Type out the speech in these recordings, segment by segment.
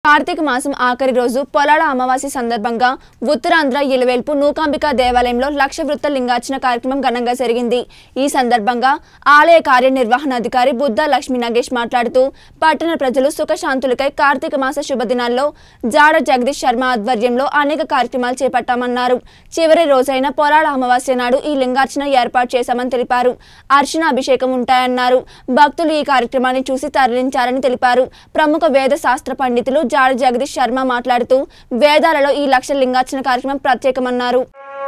కార్తీక మాసం ఆఖరి రోజు పొలాల అమావాస్య సందర్భంగా ఉత్తరాంధ్ర ఇలవేల్పు నూకాంబిక దేవాలయంలో లక్ష వృత్త లింగార్చన కార్యక్రమం ఘనంగా జరిగింది ఈ సందర్భంగా ఆలయ కార్యనిర్వహణాధికారి బుద్ధ లక్ష్మీ నగేష్ మాట్లాడుతూ పట్టణ ప్రజలు సుఖశాంతులకై కార్తీక మాస శుభదినాల్లో జాడ జగదీష్ శర్మ ఆధ్వర్యంలో అనేక కార్యక్రమాలు చేపట్టామన్నారు చివరి రోజైన పొలాల అమావాస్య నాడు ఈ లింగార్చన ఏర్పాటు చేశామని తెలిపారు అర్చన అభిషేకం ఉంటాయన్నారు భక్తులు ఈ కార్యక్రమాన్ని చూసి తరలించారని తెలిపారు ప్రముఖ వేద శాస్త్ర పండితులు జాడ జగదీష్ శర్మ మాట్లాడుతూ వేదాలలో ఈ లక్ష లింగార్చన కార్యక్రమం ప్రత్యేకమన్నారు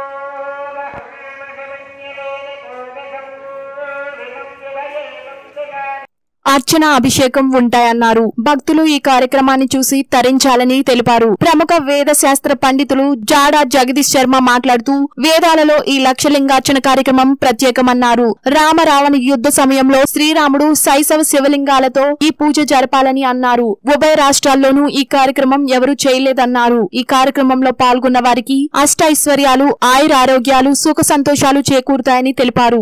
అర్చన అభిషేకం ఉంటాయన్నారు భక్తులు ఈ కార్యక్రమాన్ని చూసి తరించాలని తెలిపారు ప్రముఖ వేద శాస్త్ర పండితులు జాడా జగదీష్ శర్మ మాట్లాడుతూ వేదాలలో ఈ లక్షలింగార్చన కార్యక్రమం ప్రత్యేకమన్నారు రామ రావణ యుద్ధ సమయంలో శ్రీరాముడు శైశవ శివలింగాలతో ఈ పూజ జరపాలని అన్నారు ఉభయ రాష్ట్రాల్లోనూ ఈ కార్యక్రమం ఎవరూ చేయలేదన్నారు ఈ కార్యక్రమంలో పాల్గొన్న వారికి అష్టైశ్వర్యాలు ఆయురారోగ్యాలు సుఖ సంతోషాలు చేకూరుతాయని తెలిపారు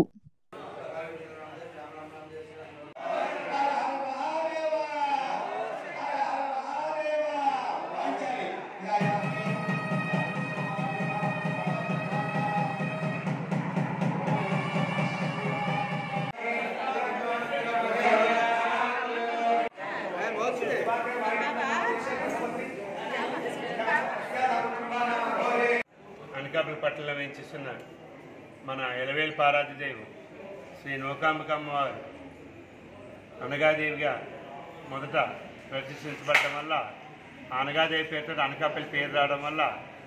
అనకాపల్లి పట్టణంలో వేయించేస్తున్న మన ఎలవేలు పారాధిదేవి శ్రీ నూకాంబకమ్మ వారు అనగాదేవిగా మొదట ప్రతిష్ఠించబడటం వల్ల ఆ అనగాదేవి పేరుతో అనకాపల్లి పేరు రావడం వల్ల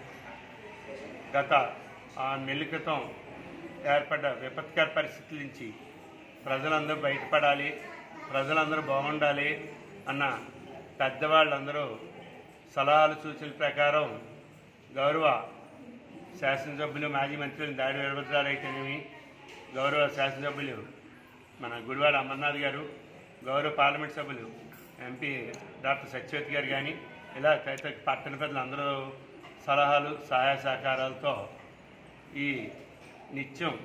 గత ఆ నెల క్రితం ఏర్పడ్డ విపత్కర పరిస్థితుల నుంచి ప్రజలందరూ బయటపడాలి ప్రజలందరూ బాగుండాలి అన్న పెద్దవాళ్ళందరూ సలహాలు సూచనల ప్రకారం గౌరవ శాసనసభ్యులు మాజీ మంత్రులు దాడి వీరభద్రాలు అయితేనేమి గౌరవ శాసనసభ్యులు మన గుడివాడ అమర్నాథ్ గారు గౌరవ పార్లమెంట్ సభ్యులు ఎంపీ డాక్టర్ సత్యవతి గారు కానీ ఇలా తదితర పట్టణ ప్రజలు అందరూ సలహాలు సహాయ సహకారాలతో ఈ నిత్యం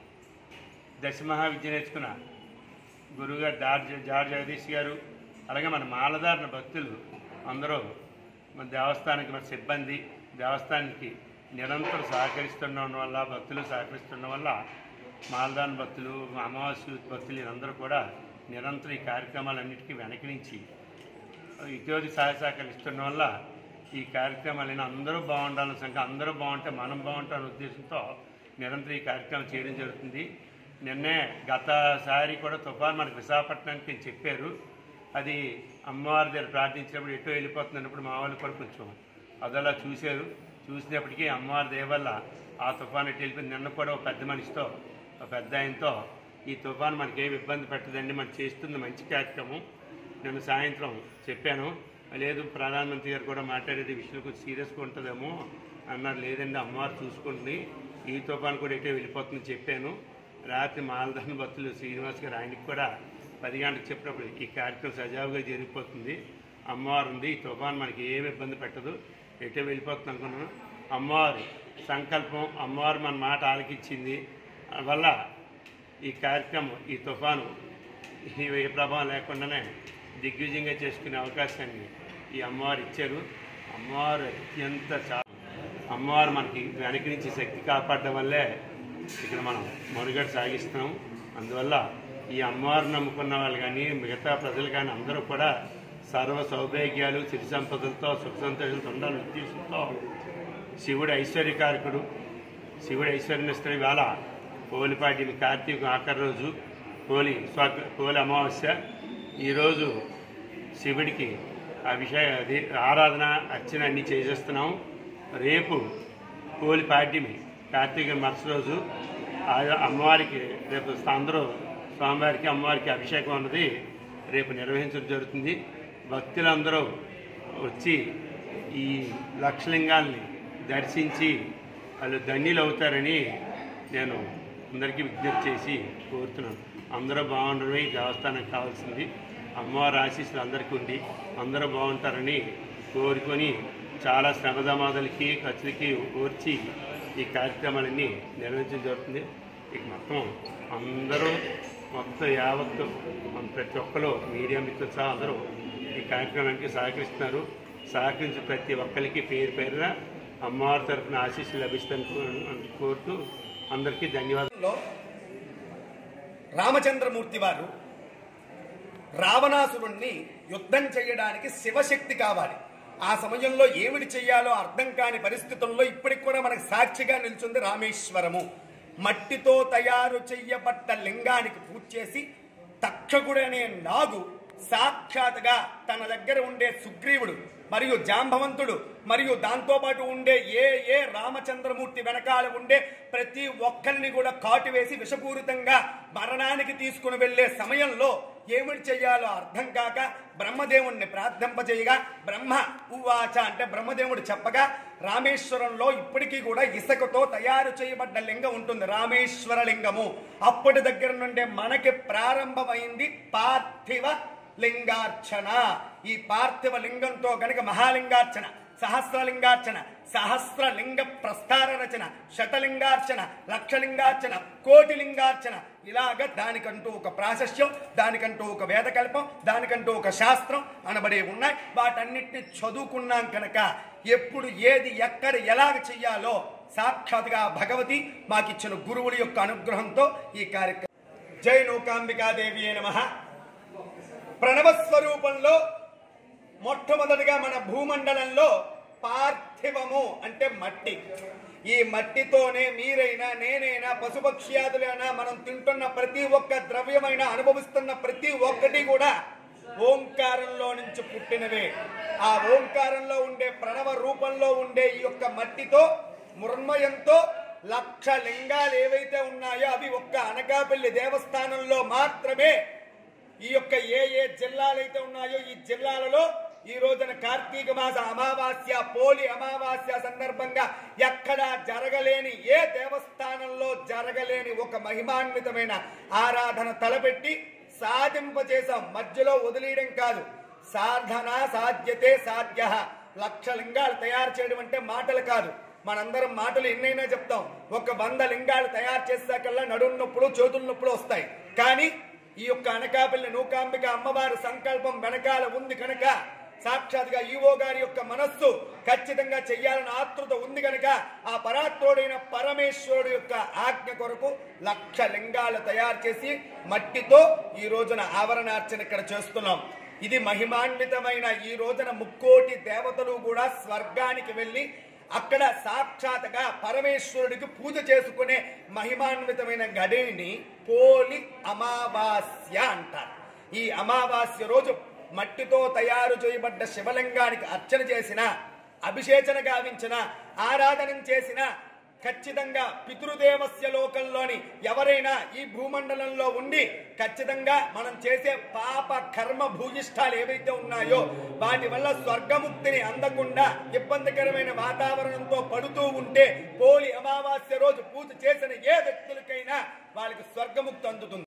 దశమహావిద్య నేర్చుకున్న గురువుగారు దార్ జార్ జగదీష్ గారు అలాగే మన మాలధారణ భక్తులు అందరూ మన దేవస్థానానికి మన సిబ్బంది దేవస్థానానికి నిరంతరం సహకరిస్తుండడం వల్ల భక్తులు సహకరిస్తుండడం వల్ల మాలధారణ భక్తులు అమావాస్య భక్తులు వీరందరూ కూడా నిరంతరం ఈ కార్యక్రమాలన్నిటికీ వెనక నుంచి ఇటువంటి సహాయ సహకారాలు ఇస్తుండడం వల్ల ఈ కార్యక్రమాలైనా అందరూ బాగుండాలని సంఖ్య అందరూ బాగుంటే మనం బాగుంటామనే ఉద్దేశంతో నిరంతరం ఈ కార్యక్రమం చేయడం జరుగుతుంది నిన్నే గతసారి కూడా తుఫాన్ మనకి విశాఖపట్నానికి నేను చెప్పారు అది అమ్మవారి దగ్గర ప్రార్థించినప్పుడు ఎటో వెళ్ళిపోతుంది అన్నప్పుడు మా వాళ్ళు కూడా కొంచెం అదలా చూశారు చూసినప్పటికీ అమ్మవారి దయ వల్ల ఆ తుఫాన్ ఎటు వెళ్ళిపోయింది నిన్న కూడా ఒక పెద్ద మనిషితో ఒక పెద్ద ఆయనతో ఈ తుఫాన్ మనకి ఏమి ఇబ్బంది పెట్టదండి మనం చేస్తుంది మంచి కార్యక్రమం నేను సాయంత్రం చెప్పాను లేదు ప్రధానమంత్రి గారు కూడా మాట్లాడేది విషయం కొంచెం సీరియస్గా ఉంటుందేమో అన్నారు లేదండి అమ్మవారు చూసుకుంటుంది ఈ తుఫాన్ కూడా ఎటే వెళ్ళిపోతుందని చెప్పాను రాత్రి మాలధాన భక్తులు శ్రీనివాస్ గారు ఆయనకి కూడా పది గంటలకు చెప్పినప్పుడు ఈ కార్యక్రమం సజావుగా జరిగిపోతుంది అమ్మవారు ఉంది ఈ తుఫాన్ మనకి ఏమి ఇబ్బంది పెట్టదు ఎటే వెళ్ళిపోతుంది అనుకున్నాను అమ్మవారు సంకల్పం అమ్మవారు మన మాట ఆలకిచ్చింది వల్ల ఈ కార్యక్రమం ఈ తుఫాను ఈ ఏ ప్రభావం లేకుండానే దిగ్విజయంగా చేసుకునే అవకాశాన్ని ఈ అమ్మవారు ఇచ్చారు అమ్మవారు అత్యంత చాలా అమ్మవారు మనకి వెనక నుంచి శక్తి కాపాడడం వల్లే ఇక్కడ మనం మనుగడ సాగిస్తున్నాం అందువల్ల ఈ అమ్మవారిని నమ్ముకున్న వాళ్ళు కానీ మిగతా ప్రజలు కానీ అందరూ కూడా సర్వ సౌభాగ్యాలు సిరి సంపదలతో సుఖ సంతోషాలతో ఉండాలని ఉద్దేశంతో శివుడు ఐశ్వర్యకారకుడు శివుడు ఐశ్వర్యనిస్తాడు ఇవాళ పోలిపాటి కార్తీక ఆఖరి రోజు పోలి స్వాగ పోలి అమావాస్య ఈరోజు శివుడికి అభిషేక అది ఆరాధన అర్చన అన్నీ చేసేస్తున్నాం రేపు పోలి పాడ్యమి కార్తీక మరుసటి రోజు ఆ అమ్మవారికి రేపు అందరూ స్వామివారికి అమ్మవారికి అభిషేకం అన్నది రేపు నిర్వహించడం జరుగుతుంది భక్తులందరూ వచ్చి ఈ లక్షలింగాల్ని దర్శించి వాళ్ళు ధన్యులు అవుతారని నేను అందరికీ విజ్ఞప్తి చేసి కోరుతున్నాను అందరూ బాగుండడమే ఈ దేవస్థానం కావాల్సింది అమ్మవారి ఆశీస్సులు అందరికీ ఉండి అందరూ బాగుంటారని కోరుకొని చాలా శ్రమదమాదులకి ఖర్చులకి ఓర్చి ఈ కార్యక్రమాలన్నీ నిర్వహించడం జరుగుతుంది ఇక మొత్తం అందరూ మొత్తం యావత్తు మన ప్రతి ఒక్కరు మీడియా మిత్రులు సహా అందరూ ఈ కార్యక్రమానికి సహకరిస్తున్నారు సహకరించిన ప్రతి ఒక్కరికి పేరు పేరున అమ్మవారి తరఫున ఆశీస్సులు లభిస్తాను కో- కోరుతూ అందరికీ ధన్యవాదాలు లో రామచంద్రమూర్తి వారు రావణాసురుణ్ణి యుద్ధం చేయడానికి శివశక్తి కావాలి ఆ సమయంలో ఏమిటి చెయ్యాలో అర్థం కాని పరిస్థితుల్లో ఇప్పటికి కూడా మనకు సాక్షిగా నిల్చుంది రామేశ్వరము మట్టితో తయారు చెయ్యబడ్డ లింగానికి పూజ చేసి తక్షకుడు అనే నాగు సాక్షాత్గా తన దగ్గర ఉండే సుగ్రీవుడు మరియు జాంబవంతుడు మరియు దాంతోపాటు ఉండే ఏ ఏ రామచంద్రమూర్తి వెనకాల ఉండే ప్రతి ఒక్కరిని కూడా కాటు వేసి విషపూరితంగా మరణానికి తీసుకుని వెళ్లే సమయంలో ఏమిటి చెయ్యాలో అర్థం కాక బ్రహ్మదేవుణ్ణి ప్రార్థింపజేయగా బ్రహ్మ ఉవాచ అంటే బ్రహ్మదేవుడు చెప్పగా రామేశ్వరంలో ఇప్పటికీ కూడా ఇసుకతో తయారు చేయబడ్డ లింగం ఉంటుంది రామేశ్వర లింగము అప్పటి దగ్గర నుండే మనకి ప్రారంభమైంది పార్థివ లింగార్చన ఈ పార్థివ లింగంతో గనక మహాలింగార్చన సహస్రలింగార్చన సహస్రలింగ ప్రస్తార రచన శతలింగార్చన లక్షలింగార్చన కోటి లింగార్చన ఇలాగ దానికంటూ ఒక ప్రాశస్యం దానికంటూ ఒక వేదకల్పం దానికంటూ ఒక శాస్త్రం అనబడి ఉన్నాయి వాటన్నిటిని చదువుకున్నాం కనుక ఎప్పుడు ఏది ఎక్కడ ఎలాగ చెయ్యాలో సాక్షాత్గా భగవతి మాకిచ్చిన గురువుల యొక్క అనుగ్రహంతో ఈ కార్యక్రమం జై నౌకాంబికాదేవి నమ ప్రణవ స్వరూపంలో మొట్టమొదటిగా మన భూమండలంలో పార్థివము అంటే మట్టి ఈ మట్టితోనే మీరైనా నేనైనా పశుపక్ష్యాదులైనా మనం తింటున్న ప్రతి ఒక్క ద్రవ్యమైనా అనుభవిస్తున్న ప్రతి ఒక్కటి కూడా ఓంకారంలో నుంచి పుట్టినవే ఆ ఓంకారంలో ఉండే ప్రణవ రూపంలో ఉండే ఈ యొక్క మట్టితో మృన్మయంతో లక్ష లింగాలు ఏవైతే ఉన్నాయో అవి ఒక్క అనకాపల్లి దేవస్థానంలో మాత్రమే ఈ యొక్క ఏ ఏ జిల్లాలైతే ఉన్నాయో ఈ జిల్లాలలో ఈ రోజున కార్తీక మాస అమావాస్య పోలి అమావాస్య సందర్భంగా ఎక్కడా జరగలేని ఏ దేవస్థానంలో జరగలేని ఒక మహిమాన్వితమైన ఆరాధన తలపెట్టి సాధింపజేసాం మధ్యలో వదిలేయడం కాదు సాధన సాధ్యతే సాధ్య లక్ష లింగాలు తయారు చేయడం అంటే మాటలు కాదు మనందరం మాటలు ఎన్నైనా చెప్తాం ఒక వంద లింగాలు తయారు చేసాకల్లా నడుము నొప్పులు చేతుల నొప్పులు వస్తాయి కానీ ఈ యొక్క అనకాపల్లి నూకాంబిక అమ్మవారి సంకల్పం వెనకాల ఉంది కనుక సాక్షాత్గా ఈవో గారి యొక్క మనస్సు ఖచ్చితంగా చెయ్యాలని ఆతృత ఉంది కనుక ఆ పరాత్ముడైన పరమేశ్వరుడు యొక్క ఆజ్ఞ కొరకు లక్ష లింగాలు తయారు చేసి మట్టితో ఈ రోజున ఆవరణార్చన ఇక్కడ చేస్తున్నాం ఇది మహిమాన్వితమైన ఈ రోజున ముక్కోటి దేవతలు కూడా స్వర్గానికి వెళ్ళి అక్కడ సాక్షాత్గా పరమేశ్వరుడికి పూజ చేసుకునే మహిమాన్వితమైన గడిని పోలి అమావాస్య అంటారు ఈ అమావాస్య రోజు మట్టితో తయారు చేయబడ్డ శివలింగానికి అర్చన చేసిన అభిషేచన గావించిన ఆరాధన చేసిన ఖచ్చితంగా పితృదేవస్య లోకంలోని ఎవరైనా ఈ భూమండలంలో ఉండి ఖచ్చితంగా మనం చేసే పాప కర్మ భూయిష్టాలు ఏవైతే ఉన్నాయో వాటి వల్ల స్వర్గముక్తిని అందకుండా ఇబ్బందికరమైన వాతావరణంతో పడుతూ ఉంటే పోలి అమావాస్య రోజు పూజ చేసిన ఏ వ్యక్తులకైనా వాళ్ళకి స్వర్గముక్తి అందుతుంది